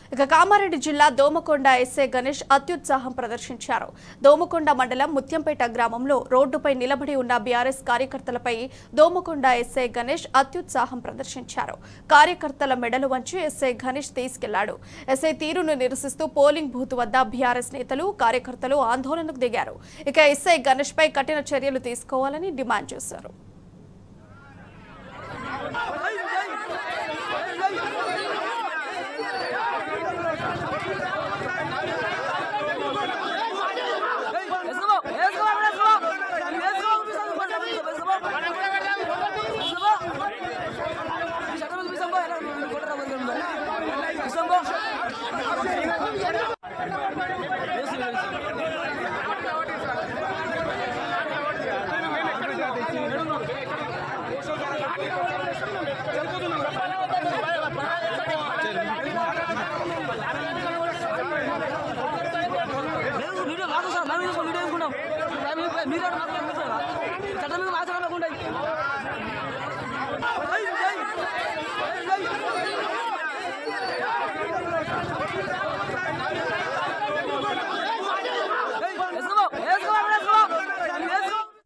ఇక కామారెడ్డి జిల్లా దోమకొండ ఎస్ఐ గణేష్ అత్యుత్సాహం ప్రదర్శించారు దోమకొండ మండలం ముత్యంపేట గ్రామంలో రోడ్డుపై నిలబడి ఉన్న బీఆర్ఎస్ కార్యకర్తలపై దోమకొండ ఎస్ఐ గణేష్ అత్యుత్సాహం ప్రదర్శించారు కార్యకర్తల మెడలు వంచి ఎస్ఐ గణేష్ తీసుకెళ్లాడు ఎస్ఐ తీరును నిరసిస్తూ పోలింగ్ బూత్ వద్ద బీఆర్ఎస్ నేతలు కార్యకర్తలు ఆందోళనకు దిగారు ఇక ఎస్ఐ గణేష్ పై కఠిన చర్యలు తీసుకోవాలని డిమాండ్ చేశారు వీడియో మాకు సార్ మేము వీడియో అనుకున్నాం మీరు